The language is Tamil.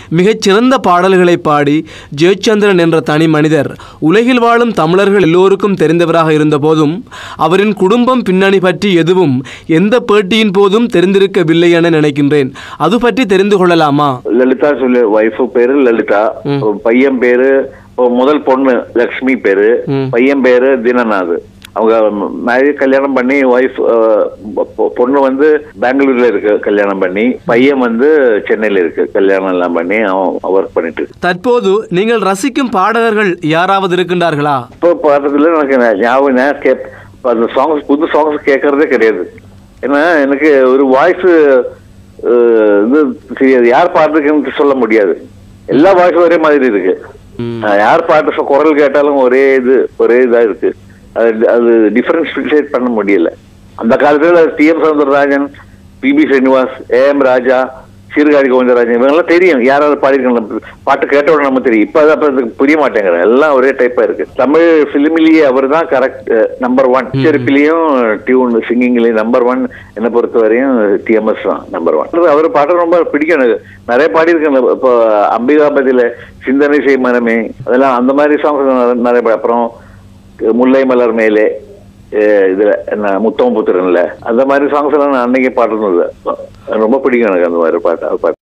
மிகச்சிறந்த பாடல்களை பாடி ஜெயச்சந்திரன் என்ற தனி மனிதர் உலகில் வாழும் தமிழர்கள் எல்லோருக்கும் தெரிந்தவராக இருந்தபோதும் அவரின் குடும்பம் பின்னணி பற்றி எதுவும் எந்த பேட்டியின் போதும் தெரிந்திருக்கவில்லை என நினைக்கின்றேன் அது பற்றி தெரிந்து கொள்ளலாமா லலிதா சொல்லு ஒய்ஃப் பேரு லலிதா பையன் பேரு இப்போ முதல் பொண்ணு லக்ஷ்மி பேரு பையன் பேரு தினநாத் அவங்க மேரேஜ் கல்யாணம் பண்ணி ஒய்ஃப் பொண்ணு வந்து பெங்களூர்ல இருக்கு கல்யாணம் பண்ணி பையன் வந்து சென்னையில இருக்கு கல்யாணம் எல்லாம் பண்ணி அவன் ஒர்க் பண்ணிட்டு இருக்கு. தற்போது நீங்கள் ரசிக்கும் பாடகர்கள் யாராவது இருக்கின்றார்களா இப்போ பாடுறதுல எனக்கு நா- ஞாபகம் நான் கேப் இப்ப அந்த சாங்ஸ் புது சாங்ஸ் கேட்கறதே கிடையாது ஏன்னா எனக்கு ஒரு வாய்ஸ் இது தெரியாது யார் பாடுறதுக்குன்னு சொல்ல முடியாது எல்லா வாய்ஸும் ஒரே மாதிரி இருக்கு நான் யார் பாட்டு சொ- குரல் கேட்டாலும் ஒரே இது ஒரே இதா இருக்கு அது அது டிஃபரன்ஷியேட் பண்ண முடியல அந்த காலத்துல T M Soundararajan PB Srinivas A M Raja Sirkazhi Govindarajan இவங்கெல்லாம் தெரியும் யாராவது பாடிருக்காங்க பாட்டு கேட்ட உடனே நம்ம தெரியும் இப்ப அது அப்ப அதுக்கு புரிய மாட்டேங்கிறாங்க எல்லாம் ஒரே டைப்பா இருக்கு தமிழ் பிலிமிலேயே அவர் தான் கரெக்ட் நம்பர் ஒன் செருப்பிலையும் டியூன் சிங்கிங்லயும் நம்பர் ஒன் என்னை பொறுத்த வரையும் டிஎம்எஸ் தான் நம்பர் ஒன் அவர் பாட்டு ரொம்ப பிடிக்கும் எனக்கு நிறைய பாடியிருக்கேன் இப்போ அம்பிகாபதியில சிந்தனை செய் மனமே அதெல்லாம் அந்த மாதிரி சாங்ஸ் நிறைய பாடி- அப்புறம் முல்லை மலர் மேலே அஹ் இதுல என்ன முத்தம் புத்திரன்ல அந்த மாதிரி சாங்ஸ் எல்லாம் நான் அன்னைக்கு பாடுறது ரொம்ப பிடிக்கும் எனக்கு அந்த மாதிரி பாட்டு பாட்டு